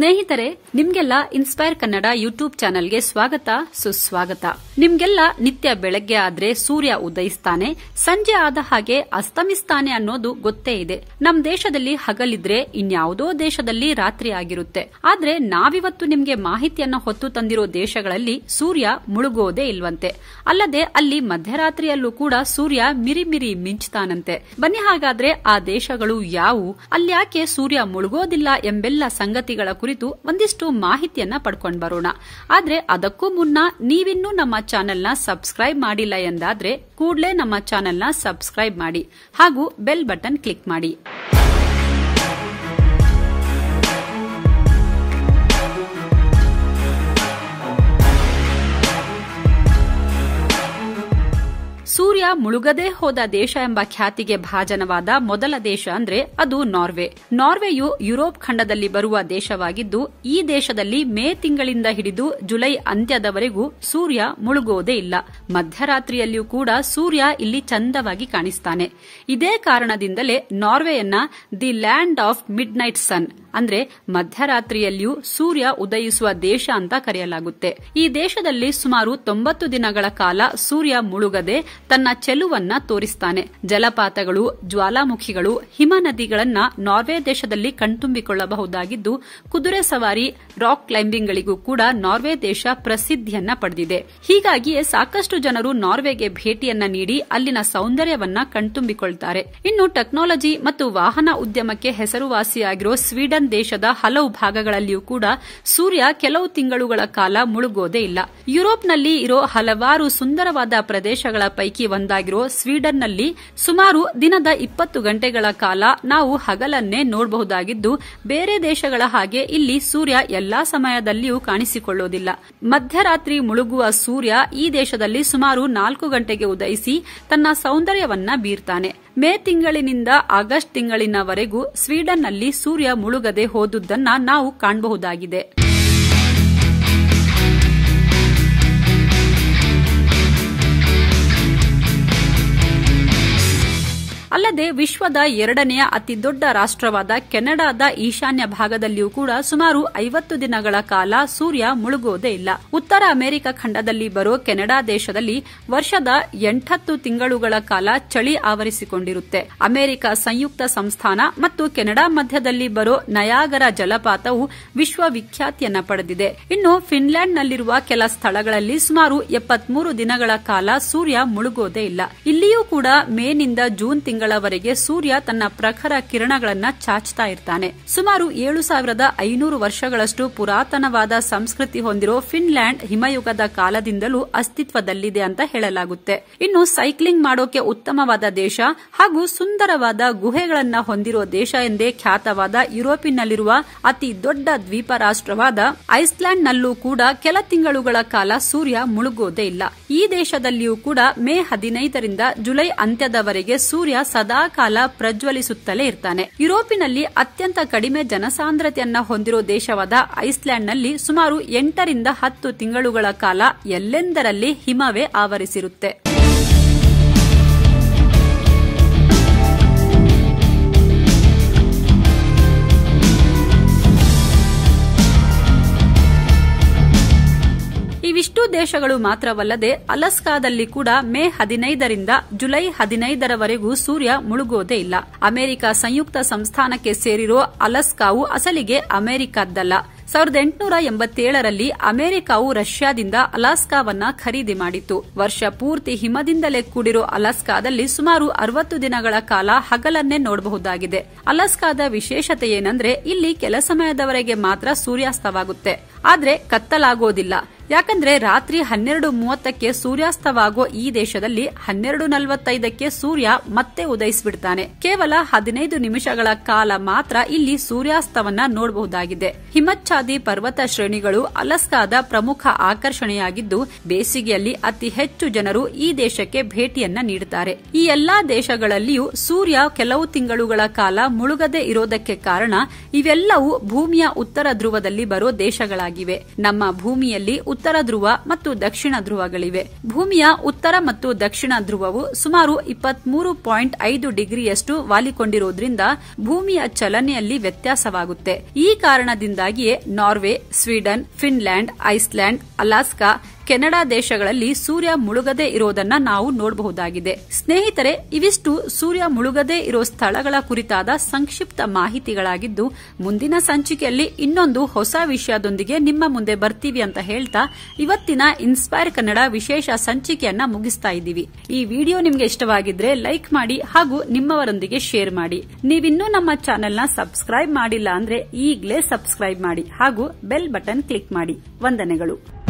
ಸ್ನೇಹಿತರೆ ನಿಮ್ಗೆಲ್ಲ inspire Kannada YouTube ಚಾನೆಲ್ಗೆ ಸ್ವಾಗತ ಸುಸ್ವಾಗತ ನಿಮ್ಗೆಲ್ಲ ನಿತ್ಯ ಬೆಳಗ್ಗೆ ಆದ್ರೆ ಸೂರ್ಯ ಉದಯಿಸ್ತಾನೆ ಸಂಜೆ ಆದ ಹಾಗೆ ಅಸ್ತಮಿಸ್ತಾನೆ ಅನ್ನೋದು ಗೊತ್ತೇ ಇದೆ ನಮ್ ದೇಶದಲ್ಲಿ ಹಗಲಿದ್ರೆ ಇನ್ಯಾವುದೋ ದೇಶದಲ್ಲಿ ರಾತ್ರಿ ಆಗಿರುತ್ತೆ ಆದ್ರೆ ನಾವಿವತ್ತು ನಿಮ್ಗೆ ಮಾಹಿತಿಯನ್ನ ಹೊತ್ತು ತಂದಿರೋ ದೇಶಗಳಲ್ಲಿ ಸೂರ್ಯ ಮುಳುಗೋದೇ ಇಲ್ವಂತೆ ಅಲ್ಲದೆ ಅಲ್ಲಿ ಮಧ್ಯರಾತ್ರಿಯಲ್ಲೂ ಕೂಡ ಸೂರ್ಯ ಮಿರಿ ಮಿರಿ ಮಿಂಚ್ತಾನಂತೆ ಬನ್ನಿ ಹಾಗಾದ್ರೆ ಆ ದೇಶಗಳು ಯಾವುವು ಅಲ್ಯಾಕೆ ಸೂರ್ಯ ಮುಳುಗೋದಿಲ್ಲ ಎಂಬೆಲ್ಲ ಸಂಗತಿಗಳ ಕುರಿತು ಒಂದಿಷ್ಟು ಮಾಹಿತಿಯನ್ನ ಪಡ್ಕೊಂಡ್ ಬರೋಣ ಆದ್ರೆ ಅದಕ್ಕೂ ಮುನ್ನ ನೀವಿನ್ನೂ ನಮ್ಮ ಚಾನೆಲ್ನ ಸಬ್ಸ್ಕ್ರೈಬ್ ಮಾಡಿಲ್ಲ ಎಂದಾದ್ರೆ ಕೂಡಲೇ ನಮ್ಮ ಚಾನೆಲ್ನ ಸಬ್ಸ್ಕ್ರೈಬ್ ಮಾಡಿ ಹಾಗೂ ಬೆಲ್ ಬಟನ್ ಕ್ಲಿಕ್ ಮಾಡಿ ಸೂರ್ಯ ಮುಳುಗದೇ ಹೋದ ದೇಶ ಎಂಬ ಖ್ಯಾತಿಗೆ ಭಾಜನವಾದ ಮೊದಲ ದೇಶ ಅಂದ್ರೆ ಅದು ನಾರ್ವೆ ನಾರ್ವೆಯು ಯುರೋಪ್ ಖಂಡದಲ್ಲಿ ಬರುವ ದೇಶವಾಗಿದ್ದು ಈ ದೇಶದಲ್ಲಿ ಮೇ ತಿಂಗಳಿಂದ ಹಿಡಿದು ಜುಲೈ ಅಂತ್ಯದವರೆಗೂ ಸೂರ್ಯ ಮುಳುಗೋದೇ ಇಲ್ಲ ಮಧ್ಯರಾತ್ರಿಯಲ್ಲಿಯೂ ಕೂಡ ಸೂರ್ಯ ಇಲ್ಲಿ ಚಂದವಾಗಿ ಕಾಣಿಸ್ತಾನೆ ಇದೇ ಕಾರಣದಿಂದಲೇ ನಾರ್ವೆಯನ್ನ the land of midnight sun ಅಂದ್ರೆ ಮಧ್ಯರಾತ್ರಿಯಲ್ಲಿಯೂ ಸೂರ್ಯ ಉದಯಿಸುವ ದೇಶ ಅಂತ ಕರೆಯಲಾಗುತ್ತೆ ಈ ದೇಶದಲ್ಲಿ ಸುಮಾರು ತೊಂಬತ್ತು ದಿನಗಳ ಕಾಲ ಸೂರ್ಯ ಮುಳುಗದೆ ತನ್ನ ಚೆಲುವನ್ನ ತೋರಿಸ್ತಾನೆ ಜಲಪಾತಗಳು ಜ್ವಾಲಾಮುಖಿಗಳು ಹಿಮ ನದಿಗಳನ್ನ ನಾರ್ವೆ ದೇಶದಲ್ಲಿ ಕಣ್ತುಂಬಿಕೊಳ್ಳಬಹುದಾಗಿದ್ದು ಕುದುರೆ ಸವಾರಿ ರಾಕ್ ಕ್ಲೈಂಬಿಂಗ್ಗಳಿಗೂ ಕೂಡ ನಾರ್ವೆ ದೇಶ ಪ್ರಸಿದ್ಧಿಯನ್ನ ಪಡೆದಿದೆ ಹೀಗಾಗಿಯೇ ಸಾಕಷ್ಟು ಜನರು ನಾರ್ವೆಗೆ ಭೇಟಿಯನ್ನ ನೀಡಿ ಅಲ್ಲಿನ ಸೌಂದರ್ಯವನ್ನ ಕಣ್ತುಂಬಿಕೊಳ್ತಾರೆ ಇನ್ನು ಟೆಕ್ನಾಲಜಿ ಮತ್ತು ವಾಹನ ಉದ್ಯಮಕ್ಕೆ ಹೆಸರುವಾಸಿಯಾಗಿರೋ ಸ್ವೀಡನ್ ದೇಶದ ಹಲವು ಭಾಗಗಳಲ್ಲಿಯೂ ಕೂಡ ಸೂರ್ಯ ಕೆಲವು ತಿಂಗಳುಗಳ ಕಾಲ ಮುಳುಗೋದೇ ಇಲ್ಲ ಯುರೋಪ್ನಲ್ಲಿ ಇರೋ ಹಲವಾರು ಸುಂದರವಾದ ಪ್ರದೇಶಗಳ ಪೈಕಿ ಒಂದಾಗಿರೋ ಸ್ವೀಡನ್ನಲ್ಲಿ ಸುಮಾರು ದಿನದ ಇಪ್ಪತ್ತು ಗಂಟೆಗಳ ಕಾಲ ನಾವು ಹಗಲನ್ನೇ ನೋಡಬಹುದಾಗಿದ್ದು ಬೇರೆ ದೇಶಗಳ ಹಾಗೆ ಇಲ್ಲಿ ಸೂರ್ಯ ಎಲ್ಲಾ ಸಮಯದಲ್ಲಿಯೂ ಕಾಣಿಸಿಕೊಳ್ಳುವುದಿಲ್ಲ ಮಧ್ಯರಾತ್ರಿ ಮುಳುಗುವ ಸೂರ್ಯ ಈ ದೇಶದಲ್ಲಿ ಸುಮಾರು ನಾಲ್ಕು ಗಂಟೆಗೆ ಉದಯಿಸಿ ತನ್ನ ಸೌಂದರ್ಯವನ್ನ ಬೀರ್ತಾನೆ ಮೇ ತಿಂಗಳಿನಿಂದ ಆಗಸ್ಟ್ ತಿಂಗಳಿನವರೆಗೂ ಸ್ವೀಡನ್ನಲ್ಲಿ ಸೂರ್ಯ ಮುಳುಗದೆ ಹೋದುದನ್ನ ನಾವು ಕಾಣಬಹುದಾಗಿದೆ ಅಲ್ಲದೆ ವಿಶ್ವದ ಎರಡನೆಯ ಅತಿದೊಡ್ಡ ರಾಷ್ಟವಾದ ಕೆನಡಾದ ಈಶಾನ್ಯ ಭಾಗದಲ್ಲಿಯೂ ಕೂಡ ಸುಮಾರು ಐವತ್ತು ದಿನಗಳ ಕಾಲ ಸೂರ್ಯ ಮುಳುಗೋದೇ ಇಲ್ಲ ಉತ್ತರ ಅಮೆರಿಕ ಖಂಡದಲ್ಲಿ ಬರೋ ಕೆನಡಾ ದೇಶದಲ್ಲಿ ವರ್ಷದ ಎಂಟತ್ತು ತಿಂಗಳುಗಳ ಕಾಲ ಚಳಿ ಆವರಿಸಿಕೊಂಡಿರುತ್ತೆ ಅಮೆರಿಕ ಸಂಯುಕ್ತ ಸಂಸ್ಥಾನ ಮತ್ತು ಕೆನಡಾ ಮಧ್ಯದಲ್ಲಿ ಬರೋ ನಯಾಗರ ಜಲಪಾತವು ವಿಶ್ವವಿಖ್ಯಾತಿಯನ್ನ ಪಡೆದಿದೆ ಇನ್ನು ಫಿನ್ಲ್ಯಾಂಡ್ನಲ್ಲಿರುವ ಕೆಲ ಸ್ಥಳಗಳಲ್ಲಿ ಸುಮಾರು ಎಪ್ಪತ್ಮೂರು ದಿನಗಳ ಕಾಲ ಸೂರ್ಯ ಮುಳುಗೋದೇ ಇಲ್ಲ ಇಲ್ಲಿಯೂ ಕೂಡ ಮೇನಿಂದ ಜೂನ್ ತಿಂಗಳವರೆಗೆ ಸೂರ್ಯ ತನ್ನ ಪ್ರಖರ ಕಿರಣಗಳನ್ನ ಚಾಚ್ತಾ ಇರ್ತಾನೆ ಸುಮಾರು ಏಳು ಸಾವಿರದ ಐನೂರು ವರ್ಷಗಳಷ್ಟು ಪುರಾತನವಾದ ಸಂಸ್ಕೃತಿ ಹೊಂದಿರೋ ಫಿನ್ಲ್ಯಾಂಡ್ ಹಿಮಯುಗದ ಕಾಲದಿಂದಲೂ ಅಸ್ತಿತ್ವದಲ್ಲಿದೆ ಅಂತ ಹೇಳಲಾಗುತ್ತೆ ಇನ್ನು ಸೈಕ್ಲಿಂಗ್ ಮಾಡೋಕೆ ಉತ್ತಮವಾದ ದೇಶ ಹಾಗೂ ಸುಂದರವಾದ ಗುಹೆಗಳನ್ನ ಹೊಂದಿರೋ ದೇಶ ಎಂದೇ ಖ್ಯಾತವಾದ ಯುರೋಪಿನಲ್ಲಿರುವ ಅತಿ ದೊಡ್ಡ ದ್ವೀಪ ರಾಷ್ಟವಾದ ಐಸ್ಲ್ಯಾಂಡ್ನಲ್ಲೂ ಕೂಡ ಕೆಲ ತಿಂಗಳುಗಳ ಕಾಲ ಸೂರ್ಯ ಮುಳುಗೋದೇ ಇಲ್ಲ ಈ ದೇಶದಲ್ಲಿಯೂ ಕೂಡ ಮೇ ಹದಿನೈದರಿಂದ ಜುಲೈ ಅಂತ್ಯದವರೆಗೆ ಸೂರ್ಯ ಸದಾಕಾಲ ಪ್ರಜ್ವಲಿಸುತ್ತಲೇ ಇರ್ತಾನೆ ಯುರೋಪಿನಲ್ಲಿ ಅತ್ಯಂತ ಕಡಿಮೆ ಜನಸಾಂದ್ರತೆಯನ್ನ ಹೊಂದಿರೋ ದೇಶವಾದ ಐಸ್ಲ್ಯಾಂಡ್ನಲ್ಲಿ ಸುಮಾರು ಎಂಟರಿಂದ ಹತ್ತು ತಿಂಗಳುಗಳ ಕಾಲ ಎಲ್ಲೆಂದರಲ್ಲಿ ಹಿಮವೇ ಆವರಿಸಿರುತ್ತೆ ಇವಿಷ್ಟು ದೇಶಗಳು ಮಾತ್ರವಲ್ಲದೆ ಅಲಸ್ಕಾದಲ್ಲಿ ಕೂಡ ಮೇ ಹದಿನೈದರಿಂದ ಜುಲೈ ಹದಿನೈದರವರೆಗೂ ಸೂರ್ಯ ಮುಳುಗೋದೇ ಇಲ್ಲ ಅಮೆರಿಕ ಸಂಯುಕ್ತ ಸಂಸ್ಥಾನಕ್ಕೆ ಸೇರಿರೋ ಅಲಸ್ಕಾವು ಅಸಲಿಗೆ ಅಮೆರಿಕದ್ದಲ್ಲ ಸಾವಿರದ ಎಂಟುನೂರ ಎಂಬತ್ತೇಳರಲ್ಲಿ ಅಮೆರಿಕವು ರಷ್ಯಾದಿಂದ ಅಲಾಸ್ಕಾವನ್ನ ಖರೀದಿ ಮಾಡಿತ್ತು ವರ್ಷ ಪೂರ್ತಿ ಹಿಮದಿಂದಲೇ ಕೂಡಿರೋ ಅಲಾಸ್ಕಾದಲ್ಲಿ ಸುಮಾರು ಅರವತ್ತು ದಿನಗಳ ಕಾಲ ಹಗಲನ್ನೇ ನೋಡಬಹುದಾಗಿದೆ ಅಲಾಸ್ಕಾದ ವಿಶೇಷತೆ ಏನಂದ್ರೆ ಇಲ್ಲಿ ಕೆಲ ಸಮಯದವರೆಗೆ ಮಾತ್ರ ಸೂರ್ಯಾಸ್ತವಾಗುತ್ತೆ ಆದ್ರೆ ಕತ್ತಲಾಗೋದಿಲ್ಲ ಯಾಕಂದ್ರೆ ರಾತ್ರಿ ಹನ್ನೆರಡು ಮೂವತ್ತಕ್ಕೆ ಸೂರ್ಯಾಸ್ತವಾಗೋ ಈ ದೇಶದಲ್ಲಿ ಹನ್ನೆರಡು ನಲವತ್ತೈದಕ್ಕೆ ಸೂರ್ಯ ಮತ್ತೆ ಉದಯಿಸಿಬಿಡ್ತಾನೆ ಕೇವಲ ಹದಿನೈದು ನಿಮಿಷಗಳ ಕಾಲ ಮಾತ್ರ ಇಲ್ಲಿ ಸೂರ್ಯಾಸ್ತವನ್ನ ನೋಡಬಹುದಾಗಿದೆ ಹಿಮಚ್ಛಾದಿ ಪರ್ವತ ಶ್ರೇಣಿಗಳು ಅಲಸ್ಕಾದ ಪ್ರಮುಖ ಆಕರ್ಷಣೆಯಾಗಿದ್ದು ಬೇಸಿಗೆಯಲ್ಲಿ ಅತಿ ಹೆಚ್ಚು ಜನರು ಈ ದೇಶಕ್ಕೆ ಭೇಟಿಯನ್ನ ನೀಡುತ್ತಾರೆ ಈ ಎಲ್ಲಾ ದೇಶಗಳಲ್ಲಿಯೂ ಸೂರ್ಯ ಕೆಲವು ತಿಂಗಳುಗಳ ಕಾಲ ಮುಳುಗದೆ ಇರೋದಕ್ಕೆ ಕಾರಣ ಇವೆಲ್ಲವೂ ಭೂಮಿಯ ಉತ್ತರ ಧ್ರುವದಲ್ಲಿ ಬರೋ ದೇಶಗಳಾಗಿವೆ ನಮ್ಮ ಭೂಮಿಯಲ್ಲಿ ಉತ್ತರ ಧ್ರುವ ಮತ್ತು ದಕ್ಷಿಣ ಧ್ರುವಗಳಿವೆ ಭೂಮಿಯ ಉತ್ತರ ಮತ್ತು ದಕ್ಷಿಣ ಧ್ರುವವು ಸುಮಾರು ಇಪ್ಪತ್ಮೂರು ಪಾಯಿಂಟ್ ಐದು ಡಿಗ್ರಿಯಷ್ಟು ವಾಲಿಕೊಂಡಿರುವುದರಿಂದ ಭೂಮಿಯ ಚಲನೆಯಲ್ಲಿ ವ್ಯತ್ಯಾಸವಾಗುತ್ತೆ ಈ ಕಾರಣದಿಂದಾಗಿಯೇ Norway Sweden Finland Iceland Alaska Canada ದೇಶಗಳಲ್ಲಿ ಸೂರ್ಯ ಮುಳುಗದೆ ಇರೋದನ್ನ ನಾವು ನೋಡಬಹುದಾಗಿದೆ ಸ್ನೇಹಿತರೆ ಇವಿಷ್ಟು ಸೂರ್ಯ ಮುಳುಗದೆ ಇರೋ ಸ್ಥಳಗಳ ಕುರಿತಾದ ಸಂಕ್ಷಿಪ್ತ ಮಾಹಿತಿಗಳಾಗಿದ್ದು ಮುಂದಿನ ಸಂಚಿಕೆಯಲ್ಲಿ ಇನ್ನೊಂದು ಹೊಸ ವಿಷಯದೊಂದಿಗೆ ನಿಮ್ಮ ಮುಂದೆ ಬರ್ತೀವಿ ಅಂತ ಹೇಳ್ತಾ ಇವತ್ತಿನ ಇನ್ಸ್ಪೈರ್ ಕನ್ನಡ ವಿಶೇಷ ಸಂಚಿಕೆಯನ್ನ ಮುಗಿಸ್ತಾ ಇದ್ದೀವಿ ಈ ವಿಡಿಯೋ ನಿಮಗೆ ಇಷ್ಟವಾಗಿದ್ರೆ ಲೈಕ್ ಮಾಡಿ ಹಾಗೂ ನಿಮ್ಮವರೊಂದಿಗೆ ಶೇರ್ ಮಾಡಿ ನೀವಿನ್ನೂ ನಮ್ಮ ಚಾನೆಲ್ನ ಸಬ್ಸ್ಕ್ರೈಬ್ ಮಾಡಿಲ್ಲ ಅಂದ್ರೆ ಈಗಲೇ ಸಬ್ಸ್ಕ್ರೈಬ್ ಮಾಡಿ ಹಾಗೂ ಬೆಲ್ ಬಟನ್ ಕ್ಲಿಕ್ ಮಾಡಿ ವಂದನೆಗಳು